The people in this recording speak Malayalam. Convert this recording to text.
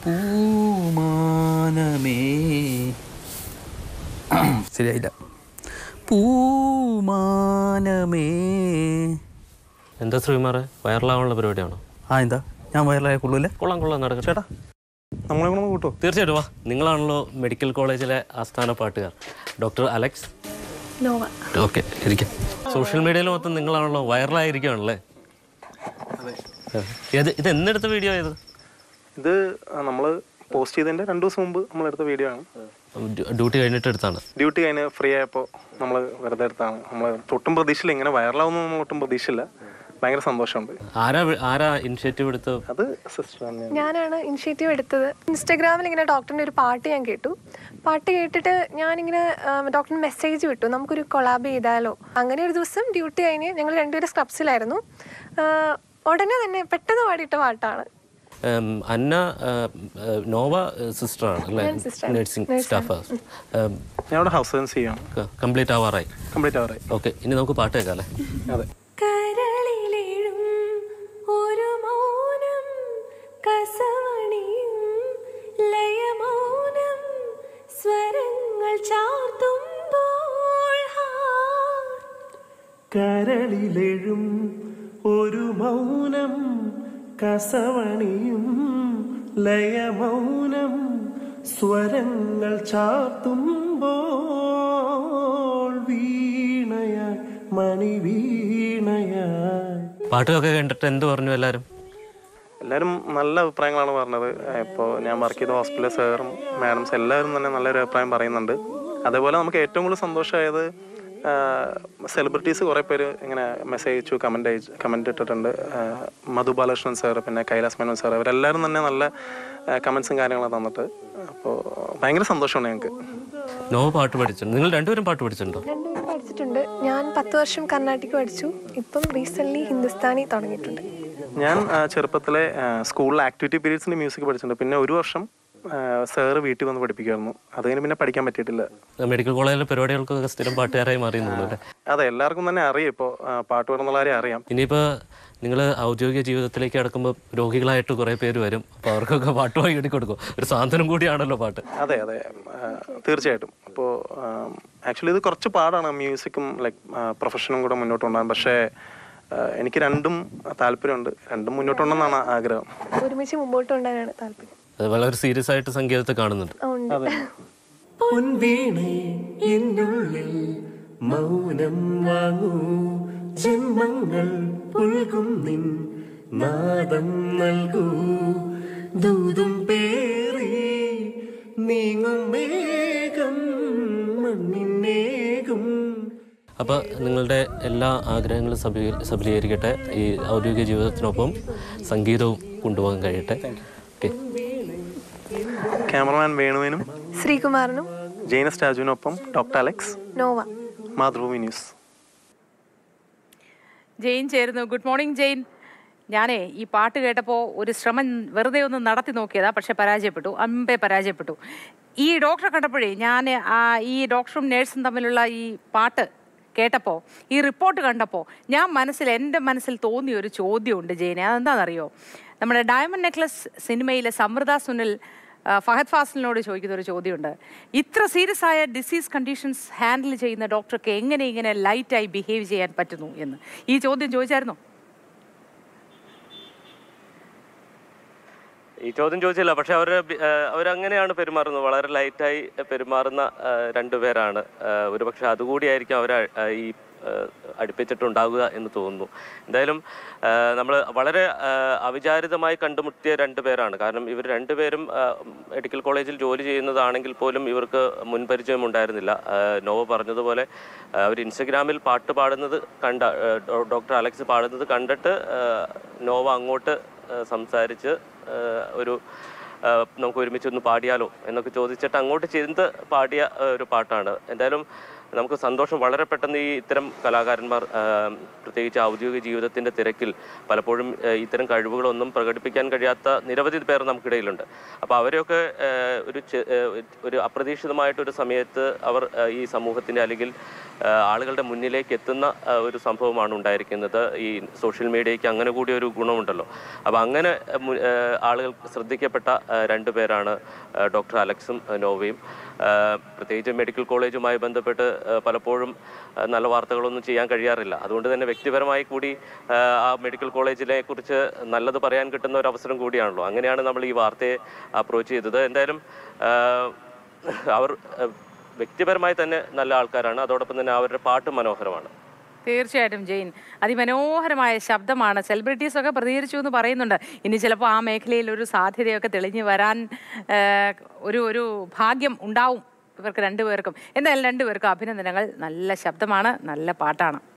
പൂമാനമേ ശരിയായില്ല പൂമാനമേ എന്താ ശ്രീമാറെ വൈറലാവാനുള്ള പരിപാടിയാണോ ആ എന്താ ഞാൻ വയറിലായ കൊള്ളൂല്ലേ കൊള്ളാം കൊള്ളാം നടക്കട്ടെ ചേട്ടാ നമ്മളെ കൂടെ കൂട്ടോ തീർച്ചയായിട്ടും വാ നിങ്ങളാണല്ലോ മെഡിക്കൽ കോളേജിലെ ആസ്ഥാന പാട്ടുകാർ ഡോക്ടർ അലക്സ് നോവ ഓക്കെ ഇരിക്കാം സോഷ്യൽ മീഡിയയിൽ മൊത്തം നിങ്ങളാണല്ലോ വൈറലായിരിക്കുകയാണല്ലേ ഇത് ഇത് എന്നെടുത്ത വീഡിയോ ഇത് ഇത് നമ്മൾ പോസ്റ്റ് ചെയ്തതിന്റെ രണ്ടു ദിവസം മുമ്പ് നമ്മൾ എടുത്ത വീഡിയോ ആണ് ഡ്യൂട്ടി കഴിഞ്ഞിട്ട് എടുത്താണ് ഡ്യൂട്ടി കഴിഞ്ഞ് ഫ്രീ ആയപ്പോൾ നമ്മൾ വെറുതെ എടുത്താണ് നമ്മൾ ഒട്ടും പ്രതീക്ഷയില്ല ഇങ്ങനെ വൈറലാവുന്ന നമ്മൾ ഒട്ടും പ്രതീക്ഷയില്ല ഭയങ്കര സന്തോഷമുണ്ട് ആരാ വി- ആരാ ഇനിഷ്യേറ്റീവ് എടുത്ത് അത് സിസ്റ്റർ തന്നെയാണ് ഞാനാണ് ഇനിഷ്യേറ്റീവ് എടുത്തത് ഇൻസ്റ്റാഗ്രാമിൽ ഇങ്ങനെ ഡോക്ടറിൻ്റെ ഒരു പാട്ട് ഞാൻ കേട്ടു പാട്ട് കേട്ടിട്ട് ഞാനിങ്ങനെ ഡോക്ടറിന് മെസ്സേജ് വിട്ടു നമുക്കൊരു കൊളാബ് ചെയ്താലോ അങ്ങനെ ഒരു ദിവസം ഡ്യൂട്ടി കഴിഞ്ഞ് ഞങ്ങൾ രണ്ടുപേരും സ്ക്രബ്സിലായിരുന്നു ആഹ് ഉടനെ തന്നെ പെട്ടെന്ന് പാടിയിട്ട പാട്ടാണ് ഉം, അന്ന ഉം, ഉം, നോവ സിസ്റ്ററാണ് അല്ലേ sister. നഴ്സിംഗ് സ്റ്റാഫ് ഞാൻ അവിടെ ഹൗസ് സർജൻസ് ചെയ്യാണ് കംപ്ലീറ്റ് ആവാറായി കംപ്ലീറ്റ് ആവറായി ഓക്കെ ഇനി നമുക്ക് പാട്ട് കേൾക്കാം അല്ലേ അതെ കരളിലെഴും ഒരു മൗനം കസവണിയും ലയമൗനം സ്വരങ്ങൾ ചാർത്തുമ്പോൾ കരളിലെഴും ഒരു മൗനം കസവണിയും ലയമൗനം സ്വരങ്ങൾ ചാർത്തുമ്പോൾ വീണയായി മണിവീണയായി പാട്ടൊക്കെ കണ്ടിട്ട് എന്ത് പറഞ്ഞു എല്ലാവരും എല്ലാവരും നല്ല അഭിപ്രായങ്ങളാണ് പറഞ്ഞത് ഇപ്പോൾ ഞാൻ വർക്ക് ചെയ്ത ഹോസ്പിറ്റലിലെ സാറും മാഡംസ് എല്ലാവരും തന്നെ നല്ലൊരു അഭിപ്രായം പറയുന്നുണ്ട് അതേപോലെ നമുക്ക് ഏറ്റവും കൂടുതൽ സന്തോഷമായത് സെലിബ്രിറ്റീസ് കുറേ പേര് ഇങ്ങനെ മെസ്സേജ് അയച്ചു കമൻ്റ് അയച്ചു കമൻ്റ് ഇട്ടിട്ടുണ്ട് ആ, മധു ബാലകൃഷ്ണൻ സാർ പിന്നെ കൈലാസ് മേനോൻ സാർ ഇവരെല്ലാവരും തന്നെ നല്ല കമൻസും കാര്യങ്ങളും തന്നിട്ട് അപ്പോൾ ഭയങ്കര സന്തോഷമാണ് ഞങ്ങൾക്ക് നോവ പാട്ട് പഠിച്ചിട്ടുണ്ട് നിങ്ങൾ രണ്ടുപേരും പാട്ട് പഠിച്ചിട്ടുണ്ടോ രണ്ടുപേരും പഠിച്ചിട്ടുണ്ട് ഞാൻ പത്ത് വർഷം കർണാട്ടിക് പഠിച്ചു ഇപ്പം റീസെൻ്റ്ലി ഹിന്ദുസ്ഥാനി തുടങ്ങിയിട്ടുണ്ട് ഞാൻ ആ, ചെറുപ്പത്തിലെ ആ, സ്കൂളിലെ ആക്ടിവിറ്റി പീരീഡ്സിൻ്റെ മ്യൂസിക് പഠിച്ചിട്ടുണ്ട് പിന്നെ ഒരു വർഷം സാറ് വീട്ടിൽ വന്ന് പഠിപ്പിക്കുമായിരുന്നു അത് കഴിഞ്ഞ് പിന്നെ പഠിക്കാൻ പറ്റിയിട്ടില്ല മെഡിക്കൽ കോളേജിലെ പരിപാടികൾക്കൊക്കെ സ്ഥിരം പാട്ടുകാരായി മാറിയെന്നുള്ളൂ അല്ലേ അതെ എല്ലാവർക്കും തന്നെ അറിയാം ഇപ്പോൾ പാട്ട് പാടുന്നുള്ള കാര്യം അറിയാം ഇനിയിപ്പോൾ നിങ്ങൾ ഔദ്യോഗിക ജീവിതത്തിലേക്ക് കടക്കുമ്പോൾ രോഗികളായിട്ട് കുറേ പേര് വരും അപ്പോൾ അവർക്കൊക്കെ പാട്ട് വാങ്ങി കൊടുക്കും ഒരു സാന്ത്വനം കൂടിയാണല്ലോ പാട്ട് അതെ അതെ ആ, തീർച്ചയായിട്ടും അപ്പോൾ ആക്ച്വലി ഇത് കുറച്ച് പാടാണ് മ്യൂസിക്കും ലൈക്ക് പ്രൊഫഷനും കൂടെ മുന്നോട്ട് കൊണ്ടുപോകാൻ പക്ഷേ ആ, എനിക്ക് രണ്ടും താല്പര്യമുണ്ട് രണ്ടും മുന്നോട്ട് കൊണ്ടുവന്നാണ് ആഗ്രഹം ഒരുമിച്ച് മുമ്പോട്ട് കൊണ്ടുപോകാനാണ് താല്പര്യം അത് വളരെ സീരിയസ് ആയിട്ട് സംഗീതത്തെ കാണുന്നുണ്ട് ആ, ഉണ്ട് പൊൻവീണേ എന്നുള്ളിൽ മൗനം വാങ്ങൂ ജന്മങ്ങൾ പുൽകും നിൻ നാദം നൽകൂ ദൂതും പേറി നീങ്ങും മേഘം മണ്ണിനേകും അപ്പോൾ നിങ്ങളുടെ എല്ലാ ആഗ്രഹങ്ങളും സബീ സബലീകരിക്കട്ടെ ഈ ഔദ്യോഗിക ജീവിതത്തിനൊപ്പം സംഗീതവും കൊണ്ടുപോകാൻ കഴിയട്ടെ ഓക്കെ ക്യാമറമാൻ വേണുവിനും ശ്രീകുമാറിനും ജെയിനസ് രാജുവിനൊപ്പം doctor Alex Nova Mathrubhumi news Jain ചേരുന്നു ഗുഡ് മോർണിംഗ് ജെയിൻ ഞാനേ ഈ പാട്ട് കേട്ടപ്പോൾ ഒരു ശ്രമം വെറുതെ ഒന്ന് നടത്തി നോക്കിയതാ പക്ഷെ പരാജയപ്പെട്ടു അമ്പേ പരാജയപ്പെട്ടു ഈ ഡോക്ടറെ കണ്ടപ്പോഴേ ഞാൻ ആ ഈ ഡോക്ടറും നേഴ്സും തമ്മിലുള്ള ഈ പാട്ട് കേട്ടപ്പോൾ ഈ റിപ്പോർട്ട് കണ്ടപ്പോൾ ഞാൻ മനസ്സിൽ എൻ്റെ മനസ്സിൽ തോന്നിയ ഒരു ചോദ്യമുണ്ട് ജെയിനെ അതെന്താണെന്നറിയോ നമ്മുടെ ഡയമണ്ട് നെക്ലസ് സിനിമയിലെ സമൃദ്ധ സുനിൽ ആ, ഫഹദ് ഫാസിലിനോട് ചോദിക്കുന്ന ഒരു ചോദ്യമുണ്ട് ഇത്ര സീരിയസ് ആയ ഡിസീസ് കണ്ടീഷൻസ് ഹാൻഡിൽ ചെയ്യുന്ന ഡോക്ടർക്ക് എങ്ങനെ ഇങ്ങനെ ലൈറ്റായി ബിഹേവ് ചെയ്യാൻ പറ്റുന്നു എന്ന് ഈ ചോദ്യം ചോദിച്ചായിരുന്നോ ഈ ചോദ്യം ചോദിച്ചില്ല പക്ഷെ അവർ അവരങ്ങനെയാണ് പെരുമാറുന്നത് വളരെ ലൈറ്റായി പെരുമാറുന്ന ആ, രണ്ടുപേരാണ് ആ, ഒരുപക്ഷെ അതുകൂടിയായിരിക്കും അവർ ഈ ആ, അടുപ്പിച്ചിട്ടുണ്ടാകുക എന്ന് തോന്നുന്നു എന്തായാലും നമ്മൾ വളരെ ആ, അവിചാരിതമായി കണ്ടുമുട്ടിയ രണ്ടുപേരാണ് കാരണം ഇവർ രണ്ടുപേരും ആ, മെഡിക്കൽ കോളേജിൽ ജോലി ചെയ്യുന്നതാണെങ്കിൽ പോലും ഇവർക്ക് മുൻപരിചയം ഉണ്ടായിരുന്നില്ല ആ, നോവ പറഞ്ഞതുപോലെ ആ, അവർ ഇൻസ്റ്റഗ്രാമിൽ പാട്ട് പാടുന്നത് കണ്ട ആ, ഡോ- ഡോക്ടർ അലക്സ് പാടുന്നത് കണ്ടിട്ട് ആ, നോവ അങ്ങോട്ട് ആ, സംസാരിച്ച് ആ, ഒരു ആ, നമുക്ക് ഒരുമിച്ച് ഒന്ന് പാടിയാലോ എന്നൊക്കെ ചോദിച്ചിട്ട് അങ്ങോട്ട് ചെന്ന് പാടിയ ആ, ഒരു പാട്ടാണ് എന്തായാലും നമുക്ക് സന്തോഷം വളരെ പെട്ടെന്ന് ഈ ഇത്തരം കലാകാരന്മാർ ആ, പ്രത്യേകിച്ച് ഔദ്യോഗിക ജീവിതത്തിൻ്റെ തിരക്കിൽ പലപ്പോഴും ആ, ഇത്തരം കഴിവുകളൊന്നും പ്രകടിപ്പിക്കാൻ കഴിയാത്ത നിരവധി പേർ നമുക്കിടയിലുണ്ട് അപ്പോൾ അവരെയൊക്കെ ആ, ഒരു ചെ- ആ, ഒരു അപ്രതീക്ഷിതമായിട്ടൊരു സമയത്ത് അവർ ആ, ഈ സമൂഹത്തിൻ്റെ അല്ലെങ്കിൽ ആ, ആളുകളുടെ മുന്നിലേക്ക് എത്തുന്ന ആ, ഒരു സംഭവമാണ് ഉണ്ടായിരിക്കുന്നത് ഈ സോഷ്യൽ മീഡിയയ്ക്ക് അങ്ങനെ കൂടി ഒരു ഗുണമുണ്ടല്ലോ അപ്പോൾ അങ്ങനെ ആ, മു- ആ, ആളുകൾ ശ്രദ്ധിക്കപ്പെട്ട ആ, രണ്ട് പേരാണ് ആ, ഡോക്ടർ അലക്സും ആ, നോവയും ആ, പ്രത്യേകിച്ച് മെഡിക്കൽ കോളേജുമായി ബന്ധപ്പെട്ട് ആ, പലപ്പോഴും ആ, നല്ല വാർത്തകളൊന്നും ചെയ്യാൻ കഴിയാറില്ല അതുകൊണ്ട് തന്നെ വ്യക്തിപരമായി കൂടി ആ, ആ മെഡിക്കൽ കോളേജിനെ കുറിച്ച് നല്ലത് പറയാൻ കിട്ടുന്ന ഒരു അവസരം കൂടിയാണല്ലോ അങ്ങനെയാണ് നമ്മൾ ഈ വാർത്തയെ അപ്രോച്ച് ചെയ്തത് എന്തായാലും ആ, അവർ ആ, വ്യക്തിപരമായി തന്നെ നല്ല ആൾക്കാരാണ് അതോടൊപ്പം തന്നെ അവരുടെ പാട്ട് മനോഹരമാണ് തീർച്ചയായിട്ടും ജെയിൻ അതിമനോഹരമായ ശബ്ദമാണ് സെലിബ്രിറ്റീസ് ഒക്കെ പ്രതികരിച്ചു എന്ന് പറയുന്നുണ്ട് ഇനി ചിലപ്പോൾ ആ മേഖലയിൽ ഒരു സാധ്യതയൊക്കെ തെളിഞ്ഞു വരാൻ ആ, ഒരു ഒരു ഭാഗ്യം ഉണ്ടാവും ഇവർക്ക് രണ്ടുപേർക്കും എന്തായാലും രണ്ടുപേർക്കും അഭിനന്ദനങ്ങൾ നല്ല ശബ്ദമാണ് നല്ല പാട്ടാണ്